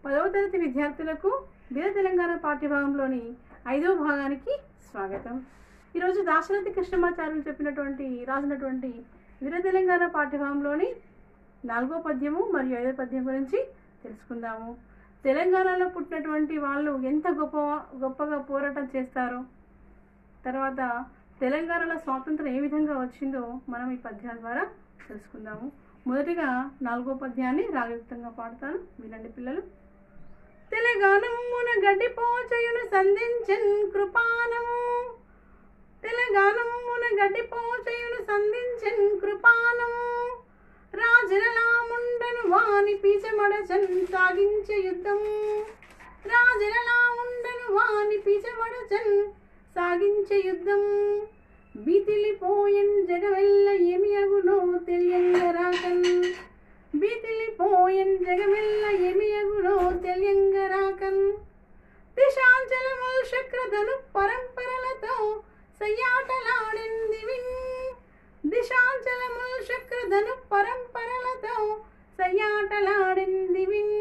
పదవ తరగతి విద్యార్థులకు వీర తెలంగాణ పాఠ్యభాగంలోని ఐదవ భాగానికి స్వాగతం ఈరోజు దాశరథి కృష్ణమాచార్యులు చెప్పినటువంటి రాసినటువంటి వీర తెలంగాణ పాఠ్యభాగంలోని నాలుగో పద్యము మరియు ఐదో పద్యం గురించి తెలుసుకుందాము తెలంగాణలో పుట్టినటువంటి వాళ్ళు ఎంత గొప్ప గొప్పగా పోరాటం చేస్తారో తర్వాత తెలంగాణలో స్వాతంత్రం ఏ విధంగా వచ్చిందో మనం ఈ పద్యాల ద్వారా తెలుసుకుందాము మొదటిగా నాలుగో పద్యాన్ని రాగయుక్తంగా పాడతాను వినండి పిల్లలు తెలంగాణమున గడ్డి పోచయును సంధించన్ కృపానము తెలంగాణమున గడ్డి పోచయును సంధించన్ కృపానము రాజరలాముండను వాని పీచమడచన్ సాగించే యుద్ధం రాజరలాముండను వాని పీచమడచన్ సాగించే యుద్ధం బీతిలిపోయన్ జగవెల్ల ఏమి అగునో తెలియంగరాకన్ బీతిలిపోయన్ జగవెల్ల ఏమి అగునో తెలియంగరాకన్ దిశాంచలముల్ శక్రధను పరంపరలతో సయ్యాటలాడింది విన్ దిశాంచలముల్ శక్రధను పరంపరలతో సయ్యాటలాడింది విన్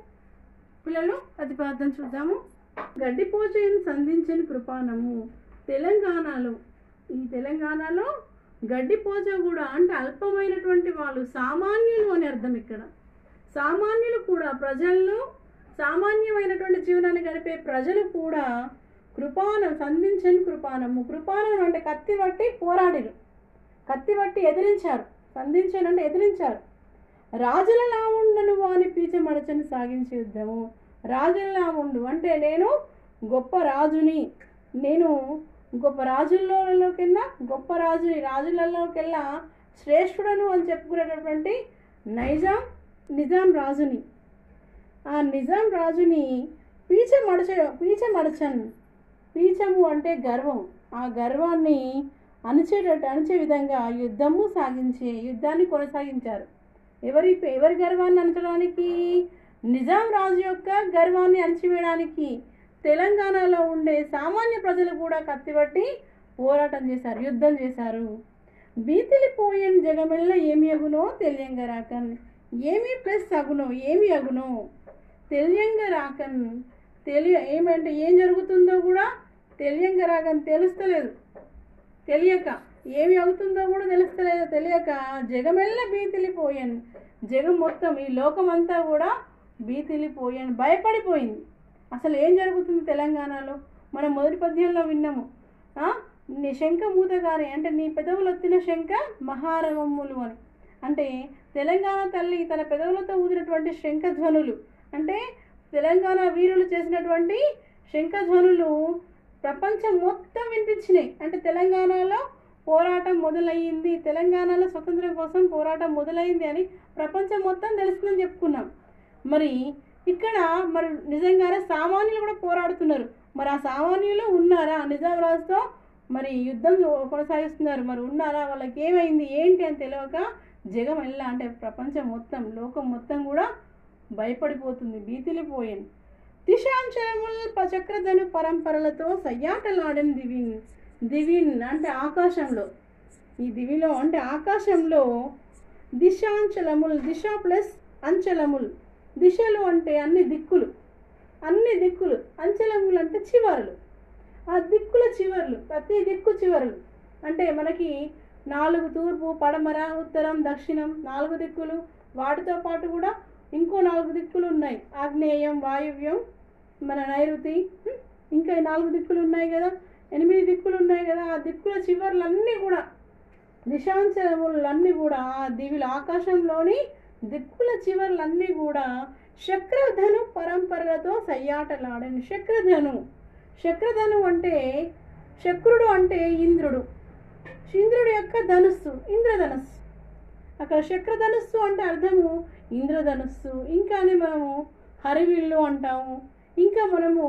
పిల్లలు ప్రతిపాదన చూద్దాము గడ్డిపోచని సంధించని కృపానము తెలంగాణలో ఈ తెలంగాణలో గడ్డిపోచ కూడా అంటే అల్పమైనటువంటి వాళ్ళు సామాన్యులు అని అర్థం ఇక్కడ సామాన్యులు కూడా ప్రజల్లో సామాన్యమైనటువంటి జీవనాన్ని గడిపే ప్రజలు కూడా కృపానం సంధించని కృపానము కృపానం అంటే కత్తి పట్టి పోరాడిరు కత్తి పట్టి ఎదిరించారు సంధించని అంటే ఎదిరించారు రాజులలా ఉండను వాని పీచమడచని సాగించే యుద్ధము రాజులలా ఉండు అంటే నేను గొప్ప రాజుని నేను గొప్ప రాజుల్లోకెల్లా గొప్ప రాజుని రాజులలోకెల్లా శ్రేష్ఠుడను అని చెప్పుకునేటటువంటి నైజాం నిజాం రాజుని ఆ నిజాం రాజుని పీచ మడచ పీచ మడచన్ పీచము అంటే గర్వం ఆ గర్వాన్ని అణిచేటట్టు అణిచే విధంగా యుద్ధము సాగించే యుద్ధాన్ని కొనసాగించారు ఎవరి ఎవరి గర్వాన్ని అణచడానికి నిజాం రాజు యొక్క గర్వాన్ని అణచివేయడానికి తెలంగాణలో ఉండే సామాన్య ప్రజలు కూడా కత్తిపట్టి పోరాటం చేశారు యుద్ధం చేశారు బీతిలి పోయని జగమెల్ల ఏమి అగునో తెలియంగా రాకన్ ఏమి ప్లస్ అగునో ఏమి అగునో తెలియంగా రాకన్ తెలియ ఏమంటే ఏం జరుగుతుందో కూడా తెలియంగా రాకన్ తెలుస్తలేదు తెలియక ఏమి అవుతుందో కూడా తెలుస్తలేదు తెలియక జగమెల్ల బీతిలిపోయాను జగం మొత్తం ఈ లోకమంతా కూడా బీతిలిపోయాను భయపడిపోయింది అసలు ఏం జరుగుతుంది తెలంగాణలో మనం మొదటి పద్యంలో విన్నాము ఆ? నీ శంఖ మూతగానే అంటే నీ పెదవులు వచ్చిన శంఖ మహారవమ్ములు అని అంటే తెలంగాణ తల్లి తన పెదవులతో ఊదినటువంటి శంఖధ్వనులు అంటే తెలంగాణ వీరులు చేసినటువంటి శంఖధ్వనులు ప్రపంచం మొత్తం వినిపించినాయి అంటే తెలంగాణలో పోరాటం మొదలయ్యింది తెలంగాణలో స్వతంత్రం కోసం పోరాటం మొదలైంది అని ప్రపంచం మొత్తం తెలుస్తుందని చెప్పుకున్నాం మరి ఇక్కడ మరి నిజంగానే సామాన్యులు కూడా పోరాడుతున్నారు మరి ఆ సామాన్యులు ఉన్నారా నిజాం రాజుతో మరి యుద్ధం కొనసాగిస్తున్నారు మరి ఉన్నారా వాళ్ళకి ఏమైంది ఏంటి అని తెలియక జగం ఎలా అంటే ప్రపంచం మొత్తం లోకం మొత్తం కూడా భయపడిపోతుంది భీతిలిపోయింది దిశాంశముల్ చక్రధను పరంపరలతో సయ్యాటలాడని దివిన్ దివిన్ అంటే ఆకాశంలో ఈ దివిలో అంటే ఆకాశంలో దిశాంచలముల్ దిశ ప్లస్ అంచలముల్ దిశలు అంటే అన్ని దిక్కులు అన్ని దిక్కులు అంచలములు అంటే చివరలు ఆ దిక్కుల చివర్లు ప్రతి దిక్కు చివరలు అంటే మనకి నాలుగు తూర్పు పడమర ఉత్తరం దక్షిణం నాలుగు దిక్కులు వాటితో పాటు కూడా ఇంకో నాలుగు దిక్కులు ఉన్నాయి ఆగ్నేయం వాయువ్యం మన నైరుతి ఉం, ఇంకా ఈ నాలుగు దిక్కులు ఉన్నాయి కదా ఎనిమిది దిక్కులు ఉన్నాయి కదా ఆ దిక్కుల చివర్లన్నీ కూడా దిశాంచలములన్నీ కూడా ఆ దివిల ఆకాశంలోని దిక్కుల చివర్లన్నీ కూడా శక్రధను పరంపరలతో సయ్యాటలాడని శక్రధను శక్రధను అంటే శక్రుడు అంటే ఇంద్రుడు ఇంద్రుడు యొక్క ధనుస్సు ఇంద్రధనుస్సు అక్కడ శక్రధనుస్సు అంటే అర్థము ఇంద్రధనుస్సు ఇంకానే మనము హరివిల్లు అంటాము ఇంకా మనము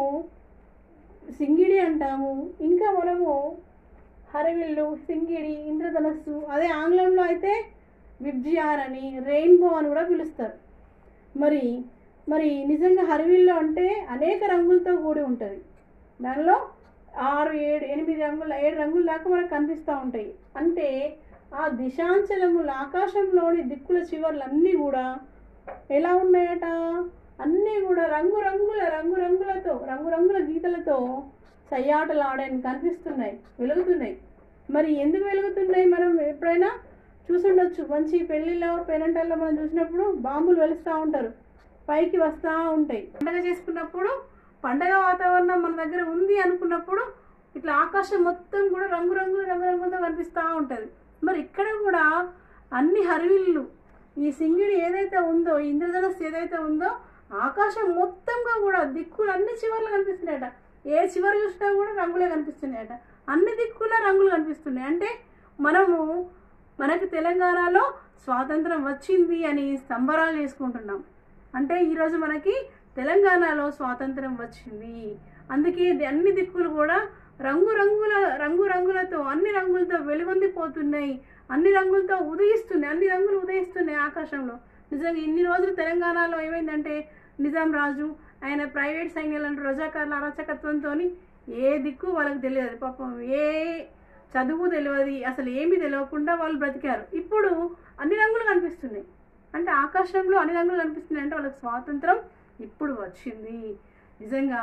సింగిడి అంటాము ఇంకా మనము హరివిల్లు సింగిడి ఇంద్రధనస్సు అదే ఆంగ్లంలో అయితే విబ్జిఆర్ అని రెయిన్బో అని కూడా పిలుస్తారు మరి మరి నిజంగా హరివిల్లు అంటే అనేక రంగులతో కూడి ఉంటుంది దానిలో ఆరు ఏడు ఎనిమిది రంగుల ఏడు రంగుల దాకా మనకు కనిపిస్తూ ఉంటాయి అంటే ఆ దిశాంచలములు ఆకాశంలోని దిక్కుల చివర్లన్నీ కూడా ఎలా ఉన్నాయట అన్నీ కూడా రంగురంగుల రంగురంగులతో రంగురంగుల గీతలతో సయ్యాటలు ఆడని కనిపిస్తున్నాయి వెలుగుతున్నాయి మరి ఎందుకు వెలుగుతున్నాయి మనం ఎప్పుడైనా చూసుండొచ్చు మంచి పెళ్ళిలో పేరెంటల్లో మనం చూసినప్పుడు బాంబులు వెలుస్తూ ఉంటారు పైకి వస్తూ ఉంటాయి పండగ చేసుకున్నప్పుడు పండగ వాతావరణం మన దగ్గర ఉంది అనుకున్నప్పుడు ఇట్లా ఆకాశం మొత్తం కూడా రంగురంగులు రంగురంగులతో కనిపిస్తూ ఉంటుంది మరి ఇక్కడ కూడా అన్ని హరివిల్లు ఈ సింగిడి ఏదైతే ఉందో ఈ ఇంద్రధనస్సు ఏదైతే ఉందో ఆకాశం మొత్తంగా కూడా దిక్కులు అన్ని చివర్లు కనిపిస్తున్నాయట ఏ చివరి చూసినా కూడా రంగులే కనిపిస్తున్నాయట అన్ని దిక్కుల రంగులు కనిపిస్తున్నాయి అంటే మనము మనకి తెలంగాణలో స్వాతంత్రం వచ్చింది అని సంబరాలు చేసుకుంటున్నాం అంటే ఈరోజు మనకి తెలంగాణలో స్వాతంత్రం వచ్చింది అందుకే ఇది అన్ని దిక్కులు కూడా రంగు రంగుల రంగు రంగులతో అన్ని రంగులతో వెలుగొందిపోతున్నాయి అన్ని రంగులతో ఉదయిస్తున్నాయి అన్ని రంగులు ఉదయిస్తున్నాయి ఆకాశంలో నిజంగా ఇన్ని రోజులు తెలంగాణలో ఏమైందంటే నిజాం రాజు ఆయన ప్రైవేట్ సైన్యాలను రజాకారుల అరాచకత్వంతో ఏ దిక్కు వాళ్ళకి తెలియదు పాపం ఏ చదువు తెలియదు అసలు ఏమీ తెలియకుండా వాళ్ళు బ్రతికారు ఇప్పుడు అన్ని రంగులు కనిపిస్తున్నాయి అంటే ఆకాశంలో అన్ని రంగులు కనిపిస్తున్నాయి అంటే వాళ్ళకి స్వాతంత్రం ఇప్పుడు వచ్చింది నిజంగా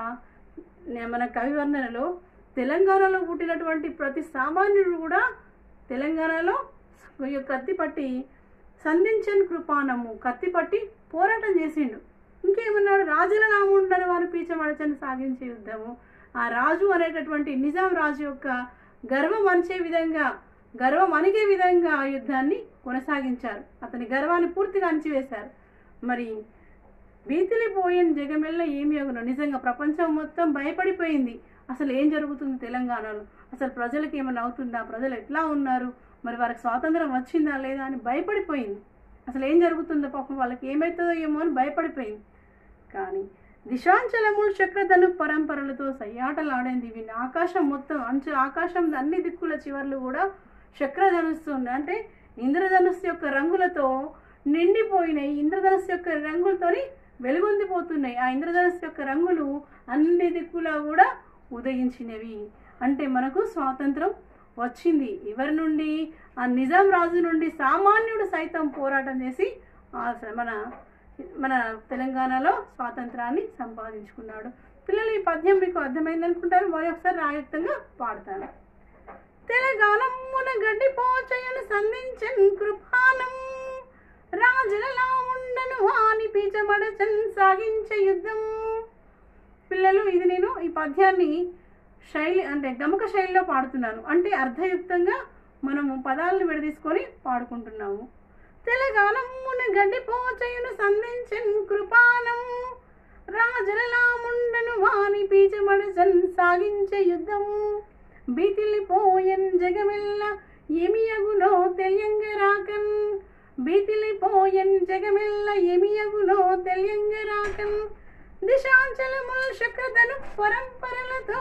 నే- మన కవివర్ణనలో తెలంగాణలో పుట్టినటువంటి ప్రతి సామాన్యుడు కూడా తెలంగాణలో ఈ కత్తి పట్టి సంధించని కృపానము కత్తి పట్టి పోరాటం చేసిండు ఇంకేమన్నాడు రాజుల నాముండని వారు పీచమడచని సాగించే యుద్ధము ఆ రాజు అనేటటువంటి నిజాం రాజు యొక్క గర్వం అనిచే విధంగా గర్వం అణిగే విధంగా ఆ యుద్ధాన్ని కొనసాగించారు అతని గర్వాన్ని పూర్తిగా అణిచివేశారు మరి భీతిలి పోయిన జగమెల్ల ఏమి అగును నిజంగా ప్రపంచం మొత్తం భయపడిపోయింది అసలు ఏం జరుగుతుంది తెలంగాణలో అసలు ప్రజలకు ఏమైనా అవుతుందా ప్రజలు ఎట్లా ఉన్నారు మరి వారికి స్వాతంత్రం వచ్చిందా లేదా అని భయపడిపోయింది అసలు ఏం జరుగుతుందో పాపం వాళ్ళకి ఏమవుతుందో ఏమో అని భయపడిపోయింది కానీ దిశాంచలములు చక్రధను పరంపరలతో సయ్యాటలాడింది విని ఆకాశం మొత్తం అంచు ఆకాశం అన్ని దిక్కుల చివర్లు కూడా చక్రధనుస్సు ఉంది అంటే ఇంద్రధనుస్సు యొక్క రంగులతో నిండిపోయినాయి ఇంద్రధనుస్సు యొక్క రంగులతోని వెలుగొందిపోతున్నాయి ఆ ఇంద్రధనుస్సు యొక్క రంగులు అన్ని దిక్కులా కూడా ఉదయించినవి అంటే మనకు స్వాతంత్రం వచ్చింది ఎవరి నుండి ఆ నిజాం రాజు నుండి సామాన్యుడు సైతం పోరాటం చేసి ఆ స- మన మన తెలంగాణలో స్వాతంత్రాన్ని సంపాదించుకున్నాడు పిల్లలు ఈ పద్యం మీకు అర్థమైంది అనుకుంటారు మరి ఒకసారి రాయుక్తంగా పాడతాను తెలంగాణమున గడ్డి పోచయను సంధించన్ కృపానం రాజులలా ఉండను వాని పీచమడచన్ సాగించే యుద్ధం పిల్లలు ఇది నేను ఈ పద్యాన్ని శైలి అంటే గమక శైలిలో పాడుతున్నాను అంటే అర్థయుక్తంగా మనము పదాలను విడదీసుకొని పాడుకుంటున్నాము తెలంగాణమున గడ్డి పోచయును సంధించన్ కృపానం రాజులలా ఉండను వాని పీచమడచన్ సాగించే యుద్ధం బీతిలిపోయన్ జగమెల్ల ఎమియగునో తెలియంగ రాకన్ బీతిలిపోయన్ జగమెల్ల ఎమియగునో తెలియంగ రాకన్ దిశాంచలముల్ శక్రధను పరంపరలతో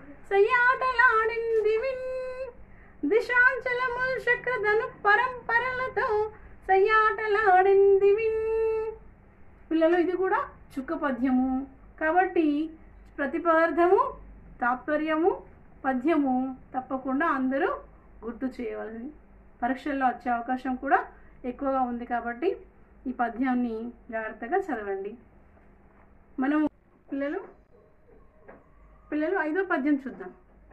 సయ్యాటలాడింది విన్ దిశాంచలముల్ శక్రధను పరంపరలతో సయ్యాటలాడింది విన్ పిల్లలు ఇది కూడా చుక్క పద్యము కాబట్టి ప్రతి పదార్థము తాత్పర్యము పద్యము తప్పకుండా అందరూ గుర్తు చేయవలసింది పరీక్షల్లో వచ్చే అవకాశం కూడా ఎక్కువగా ఉంది కాబట్టి ఈ పద్యాన్ని జాగ్రత్తగా చదవండి మనం పిల్లలు పిల్లలు ఐదో పద్యం చూద్దాం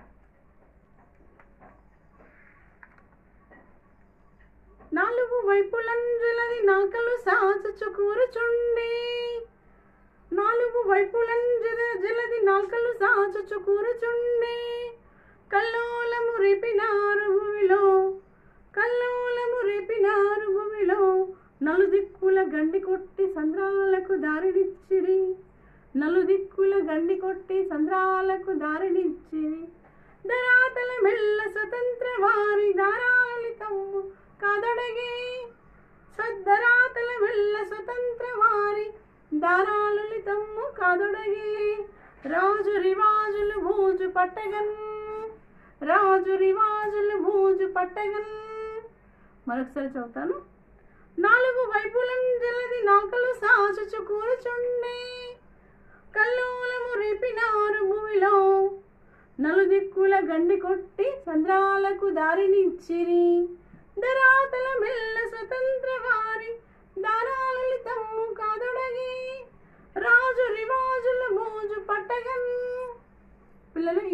నాలుగు వైపులంజలది నాకలు సాచుచు కూరుచుండి నాలుగు వైపులంజల జలది నాల్కలు సాచుచు కూరుచుండి కల్లోలము రేపినారు భూమిలో కల్లోలము రేపినారు భూమిలో నలుదిక్కుల గండి కొట్టి సంద్రాలకు దారినిచ్చిరి నలుదిక్కుల గండి కొట్టి సంద్రాలకు దారినిచ్చిరి ధరాతల మెల్ల స్వతంత్ర వారి దారాలి తమ్ము కాదొడగి సద్దరాతల మెల్ల స్వతంత్ర వారి దారాలు తమ్ము కాదొడగి రాజు రివాజులు భూజు పట్టగన్ రాజు రివాజులు భూజు పట్టగన్ మరొకసారి చదువుతాను నాలుగు వైపులం జలది నాకలు సాచుచు కూర్చుండే కల్లోలము రేపినారు భూమిలో నలుదిక్కుల గండి కొట్టి సంద్రాలకు దారినిచ్చిరి ధరాతల మెల్ల స్వతంత్ర వారి దారాలు తమ్ము కాదొడగి రాజు రివా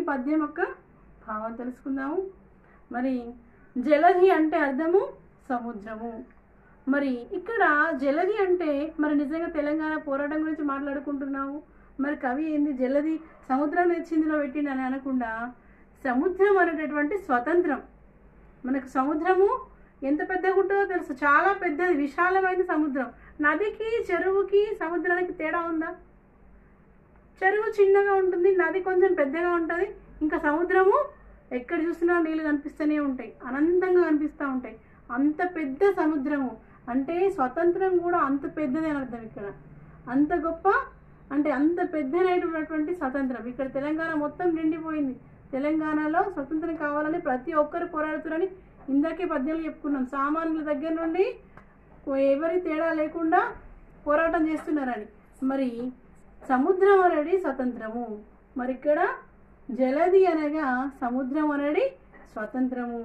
పద్యం యొక్క భావం తెలుసుకుందాము మరి జలధి అంటే అర్థము సముద్రము మరి ఇక్కడ జలధి అంటే మరి నిజంగా తెలంగాణ పోరాటం గురించి మాట్లాడుకుంటున్నాము మరి కవి ఏంది జలధి సముద్రం తెచ్చిందిలో పెట్టిండని అనకుండా సముద్రం అనేటటువంటి స్వతంత్రం మనకు సముద్రము ఎంత పెద్దగా ఉంటుందో తెలుసు చాలా పెద్దది విశాలమైన సముద్రం నదికి చెరువుకి సముద్రానికి తేడా ఉందా చెరువు చిన్నగా ఉంటుంది నది కొంచెం పెద్దగా ఉంటుంది ఇంకా సముద్రము ఎక్కడ చూసినా నీళ్ళు కనిపిస్తూనే ఉంటాయి అనంతంగా కనిపిస్తూ ఉంటాయి అంత పెద్ద సముద్రము అంటే స్వతంత్రం కూడా అంత పెద్దది అని అర్థం ఇక్కడ అంత గొప్ప అంటే అంత పెద్దనైనటువంటి స్వతంత్రం ఇక్కడ తెలంగాణ మొత్తం నిండిపోయింది తెలంగాణలో స్వతంత్రం కావాలని ప్రతి ఒక్కరు పోరాడుతున్నారని ఇందాకే పద్యాలు చెప్పుకున్నాం సామాన్యుల దగ్గర నుండి ఎవరి తేడా లేకుండా పోరాటం చేస్తున్నారని మరి సముద్రం అనేది స్వతంత్రము మరి ఇక్కడ జలది అనగా సముద్రం అనేది స్వతంత్రము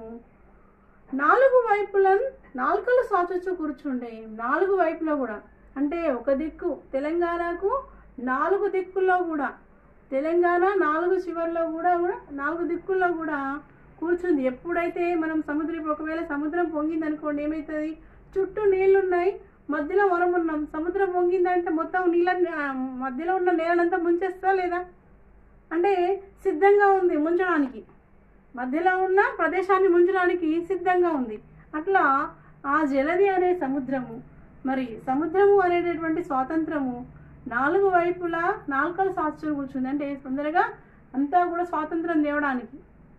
నాలుగు వైపులను నాలుకలు సాచొచ్చు కూర్చుండే నాలుగు వైపులో కూడా అంటే ఒక దిక్కు తెలంగాణకు నాలుగు దిక్కుల్లో కూడా తెలంగాణ నాలుగు చివర్లో కూడా కూడా నాలుగు దిక్కుల్లో కూడా కూర్చుంది ఎప్పుడైతే మనం సముద్రం ఇప్పుడు ఒకవేళ సముద్రం పొంగింది అనుకోండి ఏమవుతుంది చుట్టూ నీళ్లు ఉన్నాయి మధ్యలో మనం ఉన్నాం సముద్రం పొంగిందంటే మొత్తం నీళ్ళ ఆ, మధ్యలో ఉన్న నేలంతా ముంచేస్తా లేదా అంటే సిద్ధంగా ఉంది ముంచడానికి మధ్యలో ఉన్న ప్రదేశాన్ని ముంచడానికి సిద్ధంగా ఉంది అట్లా ఆ జలది అనే సముద్రము మరి సముద్రము అనేటటువంటి స్వాతంత్రము నాలుగు వైపులా నాలుకలు సాక్షులు కూర్చుంది అంటే తొందరగా అంతా కూడా స్వాతంత్రం తేవడానికి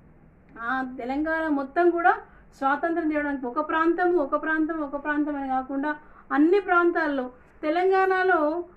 ఆ తెలంగాణ మొత్తం కూడా స్వాతంత్రం తేవడానికి ఒక ప్రాంతము ఒక ప్రాంతం ఒక ప్రాంతం అని కాకుండా అన్ని ప్రాంతాల్లో తెలంగాణలో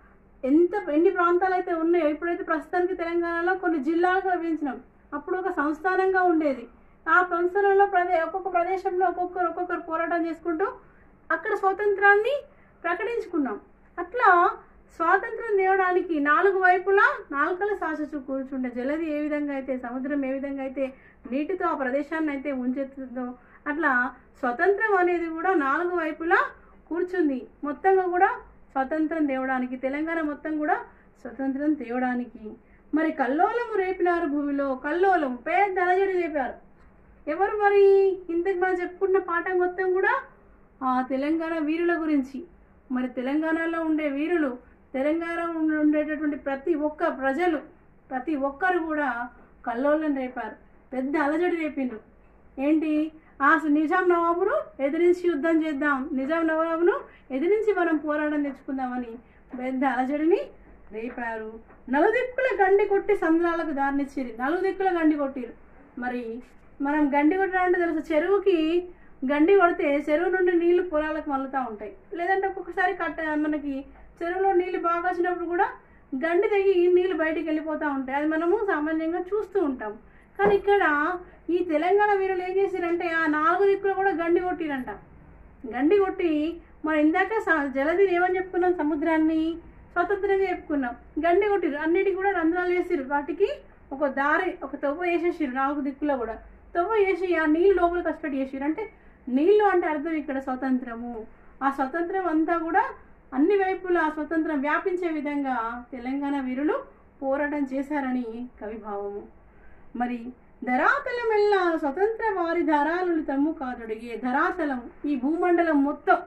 ఎంత ఎన్ని ప్రాంతాలు అయితే ఉన్నాయో ఇప్పుడైతే ప్రస్తుతానికి తెలంగాణలో కొన్ని జిల్లాలుగా విభజించినాం అప్పుడు ఒక సంస్థానంగా ఉండేది ఆ సంస్థానంలో ప్రదే ఒక్కొక్క ప్రదేశంలో ఒక్కొక్కరు ఒక్కొక్కరు పోరాటం చేసుకుంటూ అక్కడ స్వాతంత్రాన్ని ప్రకటించుకున్నాం అట్లా స్వాతంత్రం తేవడానికి నాలుగు వైపులా నాలుకల సాచు కూర్చుండే జలది ఏ విధంగా అయితే సముద్రం ఏ విధంగా అయితే నీటితో ఆ ప్రదేశాన్ని అయితే ఉంచుతుందో అట్లా స్వతంత్రం అనేది కూడా నాలుగు వైపులా కూర్చుంది మొత్తంగా కూడా స్వతంత్రం తేవడానికి తెలంగాణ మొత్తం కూడా స్వతంత్రం తేవడానికి మరి కల్లోలము రేపినారు భూమిలో కల్లోలం పెద్ద అలజడి రేపారు ఎవరు మరి ఇంతకు మనం చెప్పుకున్న పాఠం మొత్తం కూడా ఆ తెలంగాణ వీరుల గురించి మరి తెలంగాణలో ఉండే వీరులు తెలంగాణ ఉండే- ఉండేటటువంటి ప్రతి ఒక్క ప్రజలు ప్రతి ఒక్కరు కూడా కల్లోలం రేపారు పెద్ద అలజడి రేపిండ్రు ఏంటి ఆ నిజాం నవాబును ఎదిరించి యుద్ధం చేద్దాం నిజాం నవాబును ఎదిరించి మనం పోరాటం తెచ్చుకుందామని పెద్ద అలజడిని రేపారు నలుదిక్కుల గండి కొట్టి సంద్రాలకు దారినిచ్చిరి నలుదిక్కుల గండి కొట్టిరు మరి మనం గండి కొట్టడం అంటే తెలుసు చెరువుకి గండి కొడితే చెరువు నుండి నీళ్లు పొలాలకు మల్లుతూ ఉంటాయి లేదంటే ఒక్కొక్కసారి కట్ట మనకి చెరువులో నీళ్లు బాగా వచ్చినప్పుడు కూడా గండి తెగి నీళ్లు బయటికి వెళ్ళిపోతూ ఉంటాయి అది మనము సామాన్యంగా చూస్తూ ఉంటాం కానీ ఇక్కడ ఈ తెలంగాణ వీరులు ఏం చేశారంటే ఆ నాలుగు దిక్కులు కూడా గండి కొట్టిరంట గండి కొట్టి మనం ఇందాక స- జలదిని ఏమని చెప్పుకున్నాం సముద్రాన్ని స్వతంత్రంగా చెప్పుకున్నాం గండి కొట్టిరు అన్నిటికి కూడా రంధ్రాలు వేసిరు వాటికి ఒక దారి ఒక తవ్వ వేసేసిరు నాలుగు దిక్కులో కూడా తవ్వ వేసి ఆ నీళ్ళు లోపలికి వచ్చేటట్టు చేసిరు అంటే నీళ్ళు అంటే అర్థం ఇక్కడ స్వతంత్రము ఆ స్వతంత్రం అంతా కూడా అన్ని వైపులా ఆ స్వతంత్రం వ్యాపించే విధంగా తెలంగాణ వీరులు పోరాటం చేశారని కవి భావము మరి ధరాతలమెల్లా స్వతంత్ర వారి ధరాలు తమ్ము కాదుడిగే ధరాతలం ఈ భూమండలం మొత్తం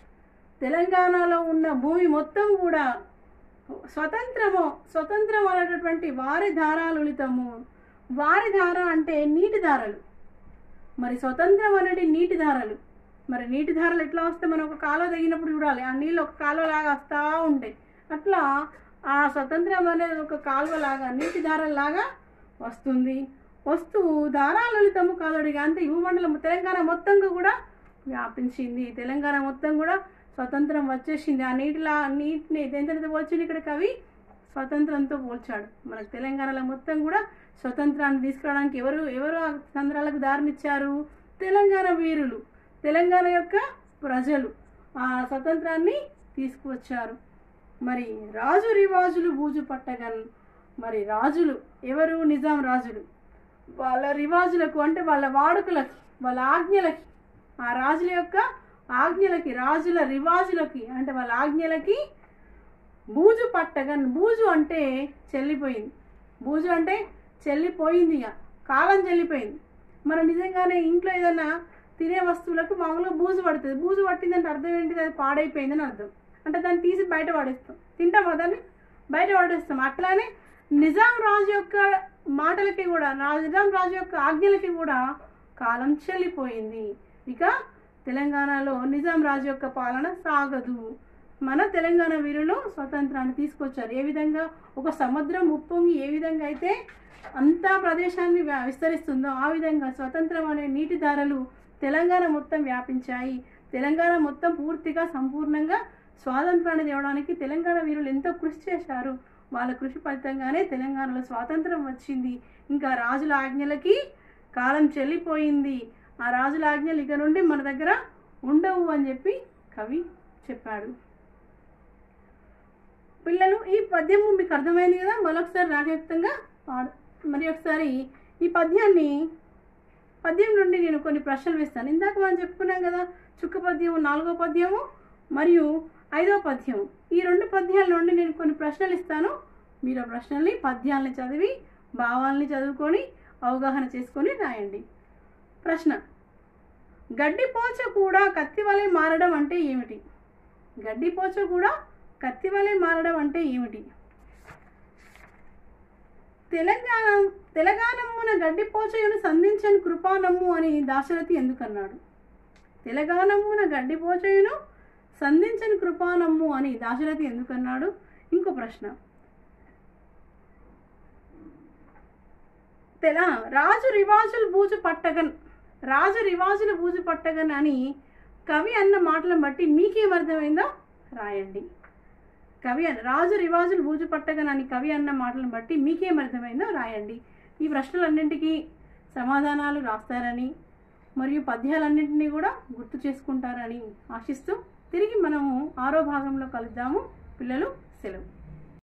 తెలంగాణలో ఉన్న భూమి మొత్తం కూడా స్వతంత్రము స్వతంత్రం అనేటటువంటి వారి ధారాలులితము వారి ధార అంటే నీటి ధారలు మరి స్వతంత్రం అనేది నీటి ధారలు మరి నీటి ధారలు ఎట్లా వస్తే మనం ఒక కాలువ తగినప్పుడు చూడాలి ఆ నీళ్ళు ఒక కాలువ లాగా వస్తూ ఉంటాయి అట్లా ఆ స్వతంత్రం అనేది ఒక కాలువ లాగా నీటి ధారలాగా వస్తుంది వస్తూ ధారాలలితము కాదడిగా అంతే ఈ భూమండలం తెలంగాణ మొత్తంగా కూడా వ్యాపించింది తెలంగాణ మొత్తం కూడా స్వతంత్రం వచ్చేసింది ఆ నీటిలా నీటిని దేంతో పోల్చింది ఇక్కడ కవి స్వతంత్రంతో పోల్చాడు మనకు తెలంగాణలో మొత్తం కూడా స్వతంత్రాన్ని తీసుకురావడానికి ఎవరు ఎవరు ఆ సంద్రాలకు దారినిచ్చారు తెలంగాణ వీరులు తెలంగాణ యొక్క ప్రజలు ఆ స్వతంత్రాన్ని తీసుకువచ్చారు మరి రాజు రివాజులు బూజు పట్టగన్ మరి రాజులు ఎవరు నిజాం రాజులు వాళ్ళ రివాజులకు అంటే వాళ్ళ వాడుకలకి వాళ్ళ ఆజ్ఞలకి ఆ రాజుల యొక్క ఆజ్ఞలకి రాజుల రివాజులకి అంటే వాళ్ళ ఆజ్ఞలకి బూజు పట్టగన్ బూజు అంటే చెల్లిపోయింది బూజు అంటే చెల్లిపోయింది ఇక కాలం చెల్లిపోయింది మనం నిజంగానే ఇంట్లో ఏదైనా తినే వస్తువులకు మామూలుగా బూజు పడుతుంది బూజు పట్టిందంటే అర్థం ఏంటిది అది పాడైపోయిందని అర్థం అంటే దాన్ని తీసి బయట పడేస్తాం తింటామా దాన్ని బయట పడేస్తాం అట్లానే నిజాం రాజు యొక్క మాటలకి కూడా రా- నిజాం రాజు యొక్క ఆజ్ఞలకి కూడా కాలం చెల్లిపోయింది ఇక తెలంగాణలో నిజాం రాజు యొక్క పాలన సాగదు మన తెలంగాణ వీరులు స్వతంత్రాన్ని తీసుకొచ్చారు ఏ విధంగా ఒక సముద్రం ఉప్పొంగి ఏ విధంగా అయితే అంతా ప్రదేశాన్ని వ్య- విస్తరిస్తుందో ఆ విధంగా స్వతంత్రం అనే నీటి ధారలు తెలంగాణ మొత్తం వ్యాపించాయి తెలంగాణ మొత్తం పూర్తిగా సంపూర్ణంగా స్వాతంత్రాన్ని తేవడానికి తెలంగాణ వీరులు ఎంతో కృషి చేశారు వాళ్ళ కృషి ఫలితంగానే తెలంగాణలో స్వాతంత్రం వచ్చింది ఇంకా రాజుల ఆజ్ఞలకి కాలం చెల్లిపోయింది ఆ రాజుల ఆజ్ఞలు ఇక నుండి మన దగ్గర ఉండవు అని చెప్పి కవి చెప్పాడు పిల్లలు ఈ పద్యము మీకు అర్థమైంది కదా మరొకసారి రాగయుక్తంగా పాడు మరి ఒకసారి ఈ పద్యాన్ని పద్యం నుండి నేను కొన్ని ప్రశ్నలు వేస్తాను ఇందాక మనం చెప్పుకున్నాం కదా చుక్క పద్యము నాలుగో పద్యము మరియు ఐదో పద్యం ఈ రెండు పద్యాల నుండి నేను కొన్ని ప్రశ్నలు ఇస్తాను మీరు ఆ ప్రశ్నల్ని పద్యాలని చదివి భావాల్ని చదువుకొని అవగాహన చేసుకొని రాయండి ప్రశ్న గడ్డిపోచ కూడా కత్తి వలె మారడం అంటే ఏమిటి గడ్డిపోచ కూడా కత్తి వలె మారడం అంటే ఏమిటి తెలంగాణ తెలంగాణమున గడ్డిపోచయును సంధించని కృపానమ్ము అని దాశరథి ఎందుకన్నాడు తెలంగాణమున గడ్డిపోచయును సంధించని కృపానమ్ము అని దాశరథి ఎందుకన్నాడు ఇంకో ప్రశ్న తెల రాజు రివాజులు బూజు పట్టగన్ రాజు రివాజులు బూజు పట్టగన్ అని కవి అన్న మాటలను బట్టి మీకేం అర్థమైందో రాయండి కవి అన్న రాజు రివాజులు బూజు పట్టగన్ అని కవి అన్న మాటలను బట్టి మీకేం అర్థమైందో రాయండి ఈ ప్రశ్నలన్నింటికీ సమాధానాలు రాస్తారని మరియు పద్యాలన్నింటినీ కూడా గుర్తు చేసుకుంటారని ఆశిస్తూ తిరిగి మనము ఆరో భాగంలో కలుద్దాము పిల్లలు సెలవు